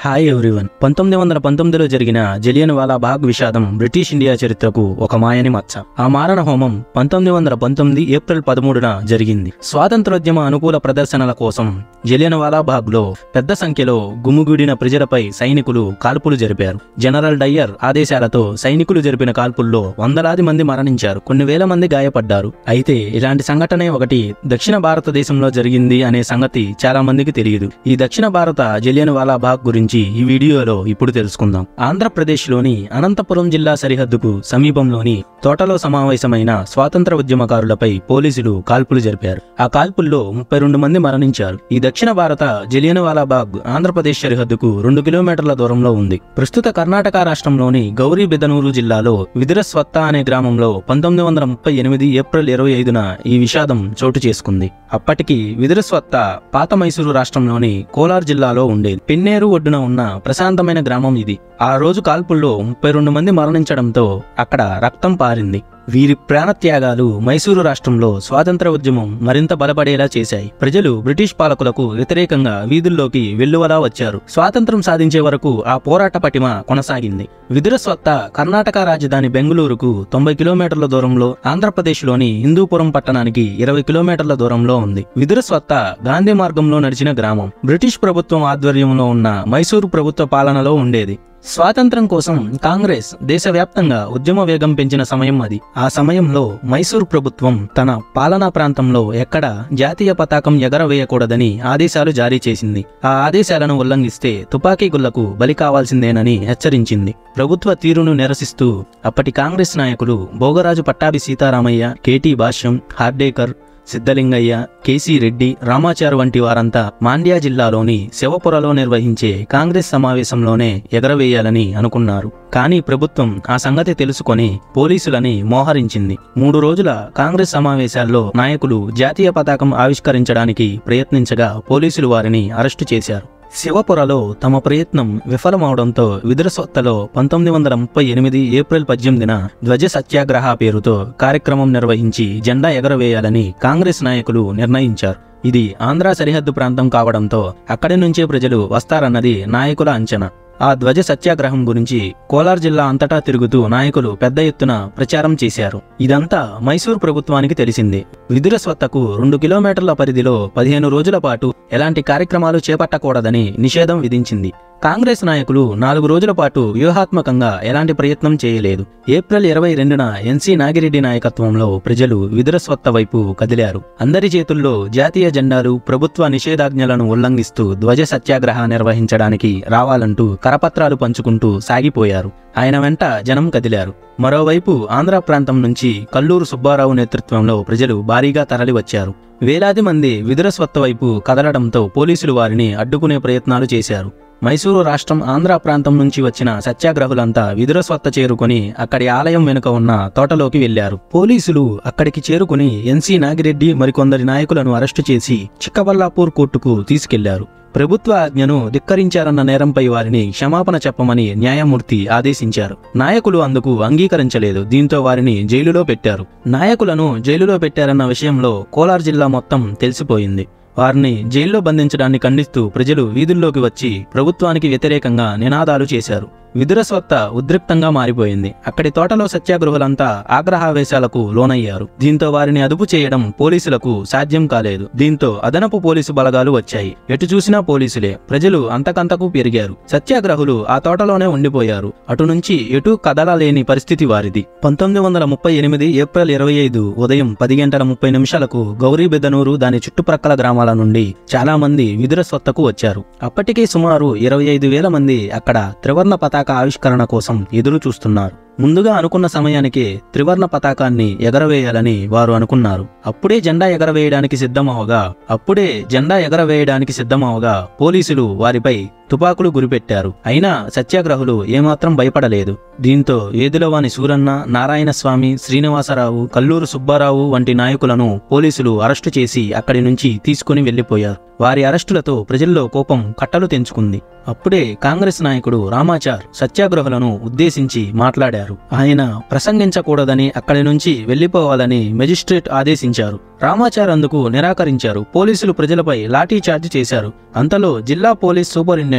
hi everyone పంతొమ్మిది వందల పంతొమ్మిదిలో జరిగిన జలియన్ వాలా బాగ్ విషాదం బ్రిటిష్ ఇండియా చరిత్రకు ఒక మాయని మచ్చ ఆ మారణ హోమం పంతొమ్మిది వందల పంతొమ్మిది ఏప్రిల్ పదమూడున జరిగింది స్వాతంత్రోద్యమ అనుకూల ప్రదర్శనల కోసం జలియన్ వాలా బాగ్ లో పెద్ద సంఖ్యలో గుమిగూడిన ప్రజలపై సైనికులు కాల్పులు జరిపారు జనరల్ డయ్యర్ ఆదేశాలతో సైనికులు జరిపిన కాల్పుల్లో వందలాది మంది మరణించారు కొన్ని వేల మంది గాయపడ్డారు అయితే ఇలాంటి సంఘటనే ఒకటి దక్షిణ భారతదేశంలో జరిగింది అనే సంగతి చాలా మందికి తెలియదు ఈ దక్షిణ భారత జలియన్ వాలా బాగ్ గురించి ఈ వీడియోలో ఇప్పుడు తెలుసుకుందాం ఆంధ్రప్రదేశ్ లోని అనంతపురం జిల్లా సరిహద్దుకు సమీపంలోని తోటలో సమావేశమైన స్వాతంత్ర ఉద్యమకారులపై పోలీసులు కాల్పులు జరిపారు ఆ కాల్పుల్లో ముప్పై రెండు మంది మరణించారు ఈ దక్షిణ భారత జలియన్ వాలా బాగ్ ఆంధ్రప్రదేశ్ సరిహద్దుకు రెండు కిలోమీటర్ల దూరంలో ఉంది ప్రస్తుత కర్ణాటక రాష్ట్రంలోని గౌరీ బెదనూరు జిల్లాలో విదురస్వత్త అనే గ్రామంలో పంతొమ్మిది వందల ముప్పై ఎనిమిది ఏప్రిల్ ఇరవై ఐదున ఈ విషాదం చోటు చేసుకుంది అప్పటికి విదురస్వత్త పాత మైసూరు రాష్ట్రంలోని కోలార్ జిల్లాలో ఉండేది పిన్నేరు ఒడ్డున ఉన్న ప్రశాంతమైన గ్రామం ఇది ఆ రోజు కాల్పుల్లో ముప్పై రెండు మంది మరణించడంతో అక్కడ రక్తం పారింది వీరి ప్రాణత్యాగాలు మైసూరు రాష్ట్రంలో స్వాతంత్ర ఉద్యమం మరింత బలపడేలా చేశాయి ప్రజలు బ్రిటిష్ పాలకులకు వ్యతిరేకంగా వీధుల్లోకి వెల్లువలా వచ్చారు స్వాతంత్రం సాధించే వరకు ఆ పోరాట పటిమ కొనసాగింది విదురస్వత్త కర్ణాటక రాజధాని బెంగళూరుకు తొంభై కిలోమీటర్ల దూరంలో ఆంధ్రప్రదేశ్లోని హిందూపురం పట్టణానికి ఇరవై కిలోమీటర్ల దూరంలో ఉంది విదురస్వత్త గాంధీ మార్గంలో నడిచిన గ్రామం బ్రిటిష్ ప్రభుత్వం ఆధ్వర్యంలో ఉన్న మైసూరు ప్రభుత్వ పాలనలో ఉండేది స్వాతంత్రం కోసం కాంగ్రెస్ దేశవ్యాప్తంగా ఉద్యమ వేగం పెంచిన సమయం అది ఆ సమయంలో మైసూర్ ప్రభుత్వం తన పాలనా ప్రాంతంలో ఎక్కడ జాతీయ పతాకం ఎగరవేయకూడదని ఆదేశాలు జారీ చేసింది ఆ ఆదేశాలను ఉల్లంఘిస్తే తుపాకీ గుళ్లకు బలి కావాల్సిందేనని హెచ్చరించింది ప్రభుత్వ తీరును నిరసిస్తూ అప్పటి కాంగ్రెస్ నాయకులు భోగరాజు పట్టాభి సీతారామయ్య కేటీ భాష్యం హార్డేకర్ సిద్ధలింగయ్య కేసీ రెడ్డి రామాచారు వంటి వారంతా మాండ్యా జిల్లాలోని శివపురలో నిర్వహించే కాంగ్రెస్ సమావేశంలోనే ఎగరవేయాలని అనుకున్నారు కానీ ప్రభుత్వం ఆ సంగతి తెలుసుకొని పోలీసులని మోహరించింది మూడు రోజుల కాంగ్రెస్ సమావేశాల్లో నాయకులు జాతీయ పతాకం ఆవిష్కరించడానికి ప్రయత్నించగా పోలీసులు వారిని అరెస్టు చేశారు శివపురలో తమ ప్రయత్నం విఫలమవడంతో విదురసొత్తలో పంతొమ్మిది వందల ముప్పై ఎనిమిది ఏప్రిల్ పద్దెనిమిదిన ధ్వజ సత్యాగ్రహ పేరుతో కార్యక్రమం నిర్వహించి జెండా ఎగరవేయాలని కాంగ్రెస్ నాయకులు నిర్ణయించారు ఇది ఆంధ్ర సరిహద్దు ప్రాంతం కావడంతో అక్కడి నుంచే ప్రజలు వస్తారన్నది నాయకుల అంచనా ఆ ధ్వజ సత్యాగ్రహం గురించి కోలార్ జిల్లా అంతటా తిరుగుతూ నాయకులు పెద్ద ఎత్తున ప్రచారం చేశారు ఇదంతా మైసూర్ ప్రభుత్వానికి తెలిసింది విదురస్వత్తకు రెండు కిలోమీటర్ల పరిధిలో పదిహేను రోజుల పాటు ఎలాంటి కార్యక్రమాలు చేపట్టకూడదని నిషేధం విధించింది కాంగ్రెస్ నాయకులు నాలుగు రోజుల పాటు వ్యూహాత్మకంగా ఎలాంటి ప్రయత్నం చేయలేదు ఏప్రిల్ ఇరవై రెండున ఎన్సీ నాగిరెడ్డి నాయకత్వంలో ప్రజలు విదురస్వత్త వైపు కదిలారు అందరి చేతుల్లో జాతీయ జెండాలు ప్రభుత్వ నిషేధాజ్ఞలను ఉల్లంఘిస్తూ ధ్వజ సత్యాగ్రహ నిర్వహించడానికి రావాలంటూ కరపత్రాలు పంచుకుంటూ సాగిపోయారు ఆయన వెంట జనం కదిలారు మరోవైపు ఆంధ్ర ప్రాంతం నుంచి కల్లూరు సుబ్బారావు నేతృత్వంలో ప్రజలు భారీగా తరలివచ్చారు వేలాది మంది విదురస్వత్త వైపు కదలడంతో పోలీసులు వారిని అడ్డుకునే ప్రయత్నాలు చేశారు మైసూరు రాష్ట్రం ఆంధ్ర ప్రాంతం నుంచి వచ్చిన సత్యాగ్రహులంతా విదురస్వత్త చేరుకొని అక్కడి ఆలయం వెనుక ఉన్న తోటలోకి వెళ్లారు పోలీసులు అక్కడికి చేరుకుని ఎన్సీ నాగిరెడ్డి మరికొందరి నాయకులను అరెస్టు చేసి చిక్కబల్లాపూర్ కోర్టుకు తీసుకెళ్లారు ప్రభుత్వ ఆజ్ఞను ధిక్కరించారన్న నేరంపై వారిని క్షమాపణ చెప్పమని న్యాయమూర్తి ఆదేశించారు నాయకులు అందుకు అంగీకరించలేదు దీంతో వారిని జైలులో పెట్టారు నాయకులను జైలులో పెట్టారన్న విషయంలో కోలార్ జిల్లా మొత్తం తెలిసిపోయింది వారిని జైల్లో బంధించడాన్ని ఖండిస్తూ ప్రజలు వీధుల్లోకి వచ్చి ప్రభుత్వానికి వ్యతిరేకంగా నినాదాలు చేశారు విదురస్వత్త ఉద్రిక్తంగా మారిపోయింది అక్కడి తోటలో సత్యాగ్రహులంతా ఆగ్రహావేశాలకు లోనయ్యారు దీంతో వారిని అదుపు చేయడం పోలీసులకు సాధ్యం కాలేదు దీంతో అదనపు పోలీసు బలగాలు వచ్చాయి ఎటు చూసినా పోలీసులే ప్రజలు అంతకంతకు పెరిగారు సత్యాగ్రహులు ఆ తోటలోనే ఉండిపోయారు అటు నుంచి ఎటు కదలలేని పరిస్థితి వారిది పంతొమ్మిది వందల ముప్పై ఎనిమిది ఏప్రిల్ ఇరవై ఐదు ఉదయం పది గంటల ముప్పై నిమిషాలకు గౌరీ బెదనూరు దాని చుట్టుప్రక్కల గ్రామాల నుండి చాలా మంది విదురస్వత్తకు వచ్చారు అప్పటికే సుమారు ఇరవై ఐదు వేల మంది అక్కడ త్రివర్ణ పతాక ఆవిష్కరణ కోసం ఎదురు చూస్తున్నారు ముందుగా అనుకున్న సమయానికి త్రివర్ణ పతాకాన్ని ఎగరవేయాలని వారు అనుకున్నారు అప్పుడే జెండా ఎగరవేయడానికి సిద్ధమవగా అప్పుడే జెండా ఎగరవేయడానికి సిద్ధమవగా పోలీసులు వారిపై తుపాకులు గురిపెట్టారు అయినా సత్యాగ్రహులు ఏమాత్రం భయపడలేదు దీంతో ఏదులవాని సూరన్న నారాయణస్వామి శ్రీనివాసరావు కల్లూరు సుబ్బారావు వంటి నాయకులను పోలీసులు అరెస్టు చేసి అక్కడి నుంచి తీసుకుని వెళ్లిపోయారు వారి అరెస్టులతో ప్రజల్లో కోపం కట్టలు తెంచుకుంది అప్పుడే కాంగ్రెస్ నాయకుడు రామాచార్ సత్యాగ్రహులను ఉద్దేశించి మాట్లాడారు ఆయన ప్రసంగించకూడదని అక్కడి నుంచి వెళ్లిపోవాలని మెజిస్ట్రేట్ ఆదేశించారు రామాచార్ అందుకు నిరాకరించారు పోలీసులు ప్రజలపై లాఠీ చార్జ్ చేశారు అంతలో జిల్లా పోలీస్ సూపరింటెండెంట్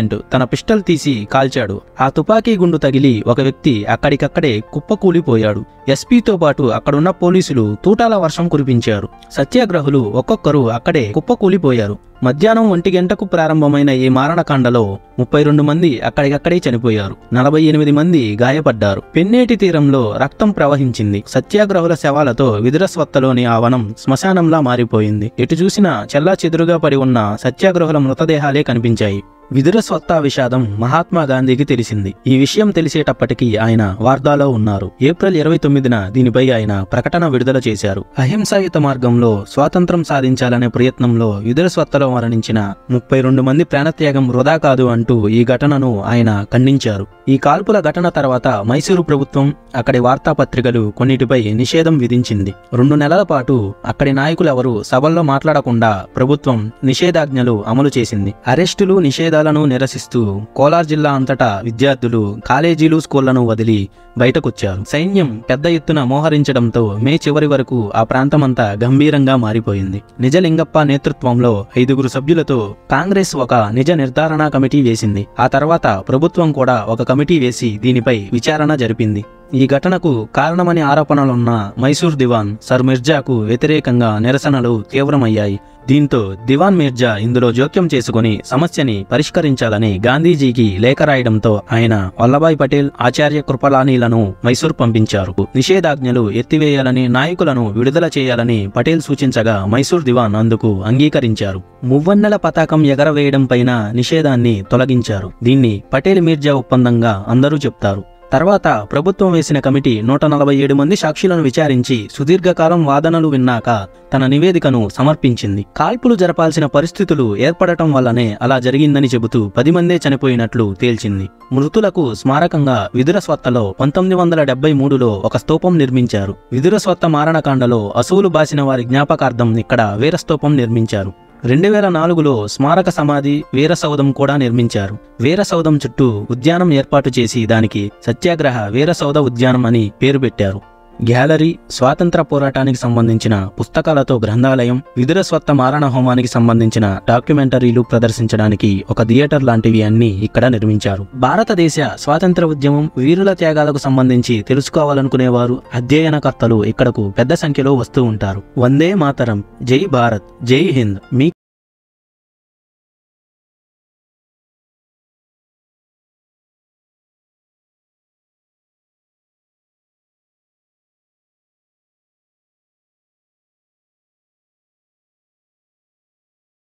లెఫ్టినెంట్ తన పిస్టల్ తీసి కాల్చాడు ఆ తుపాకీ గుండు తగిలి ఒక వ్యక్తి అక్కడికక్కడే కుప్పకూలిపోయాడు ఎస్పీతో పాటు అక్కడున్న పోలీసులు తూటాల వర్షం కురిపించారు సత్యాగ్రహులు ఒక్కొక్కరు అక్కడే కుప్పకూలిపోయారు మధ్యాహ్నం ఒంటి గంటకు ప్రారంభమైన ఈ మారణకాండలో ముప్పై రెండు మంది అక్కడికక్కడే చనిపోయారు నలభై ఎనిమిది మంది గాయపడ్డారు పెన్నేటి తీరంలో రక్తం ప్రవహించింది సత్యాగ్రహుల శవాలతో విదురస్వత్తలోని ఆ వనం శ్మశానంలా మారిపోయింది ఎటు చూసినా చెల్లా చెదురుగా పడి ఉన్న సత్యాగ్రహుల మృతదేహాలే కనిపించాయి విదురస్వత్తా విషాదం మహాత్మా గాంధీకి తెలిసింది ఈ విషయం తెలిసేటప్పటికీ ఆయన వార్దాలో ఉన్నారు ఏప్రిల్ ఇరవై తొమ్మిదిన దీనిపై ఆయన ప్రకటన విడుదల చేశారు అహింసాయుత మార్గంలో స్వాతంత్రం సాధించాలనే ప్రయత్నంలో విదురస్వత్తలో మరణించిన ముప్పై రెండు మంది ప్రాణత్యాగం వృధా కాదు అంటూ ఈ ఘటనను ఆయన ఖండించారు ఈ కాల్పుల ఘటన తర్వాత మైసూరు ప్రభుత్వం అక్కడి వార్తాపత్రికలు కొన్నిటిపై నిషేధం విధించింది రెండు నెలల పాటు అక్కడి నాయకులెవరూ సభల్లో మాట్లాడకుండా ప్రభుత్వం నిషేధాజ్ఞలు అమలు చేసింది అరెస్టులు నిషేధాలను నిరసిస్తూ కోలార్ జిల్లా అంతటా విద్యార్థులు కాలేజీలు స్కూళ్లను వదిలి బయటకొచ్చారు సైన్యం పెద్ద ఎత్తున మోహరించడంతో మే చివరి వరకు ఆ ప్రాంతమంతా గంభీరంగా మారిపోయింది నిజలింగప్ప నేతృత్వంలో ఐదుగురు సభ్యులతో కాంగ్రెస్ ఒక నిజ నిర్ధారణ కమిటీ వేసింది ఆ తర్వాత ప్రభుత్వం కూడా ఒక కమిటీ వేసి దీనిపై విచారణ జరిపింది ఈ ఘటనకు కారణమని ఆరోపణలున్న మైసూర్ దివాన్ సర్ మిర్జాకు వ్యతిరేకంగా నిరసనలు తీవ్రమయ్యాయి దీంతో దివాన్ మిర్జా ఇందులో జోక్యం చేసుకుని సమస్యని పరిష్కరించాలని గాంధీజీకి లేఖ రాయడంతో ఆయన వల్లభాయ్ పటేల్ ఆచార్య కృపలానీలను మైసూర్ పంపించారు నిషేధాజ్ఞలు ఎత్తివేయాలని నాయకులను విడుదల చేయాలని పటేల్ సూచించగా మైసూర్ దివాన్ అందుకు అంగీకరించారు మువ్వన్నెల పతాకం ఎగరవేయడం పైన నిషేధాన్ని తొలగించారు దీన్ని పటేల్ మీర్జా ఒప్పందంగా అందరూ చెప్తారు తర్వాత ప్రభుత్వం వేసిన కమిటీ నూట నలభై ఏడు మంది సాక్షులను విచారించి సుదీర్ఘకాలం వాదనలు విన్నాక తన నివేదికను సమర్పించింది కాల్పులు జరపాల్సిన పరిస్థితులు ఏర్పడటం వల్లనే అలా జరిగిందని చెబుతూ పది మందే చనిపోయినట్లు తేల్చింది మృతులకు స్మారకంగా విదురస్వత్తలో పంతొమ్మిది వందల డెబ్బై మూడులో ఒక స్తూపం నిర్మించారు విదురస్వత్త మారణకాండలో అసువులు బాసిన వారి జ్ఞాపకార్థం ఇక్కడ వీరస్తూపం నిర్మించారు రెండు వేల నాలుగులో స్మారక సమాధి వీరసౌధం కూడా నిర్మించారు వీరసౌధం చుట్టూ ఉద్యానం ఏర్పాటు చేసి దానికి సత్యాగ్రహ వీరసౌధ ఉద్యానం అని పేరు పెట్టారు గ్యాలరీ స్వాతంత్ర పోరాటానికి సంబంధించిన పుస్తకాలతో గ్రంథాలయం విదురస్వత్త మారణ హోమానికి సంబంధించిన డాక్యుమెంటరీలు ప్రదర్శించడానికి ఒక థియేటర్ లాంటివి అన్ని ఇక్కడ నిర్మించారు భారతదేశ స్వాతంత్ర ఉద్యమం వీరుల త్యాగాలకు సంబంధించి తెలుసుకోవాలనుకునేవారు అధ్యయనకర్తలు ఇక్కడకు పెద్ద సంఖ్యలో వస్తూ ఉంటారు వందే మాతరం జై భారత్ జై హింద్ మీ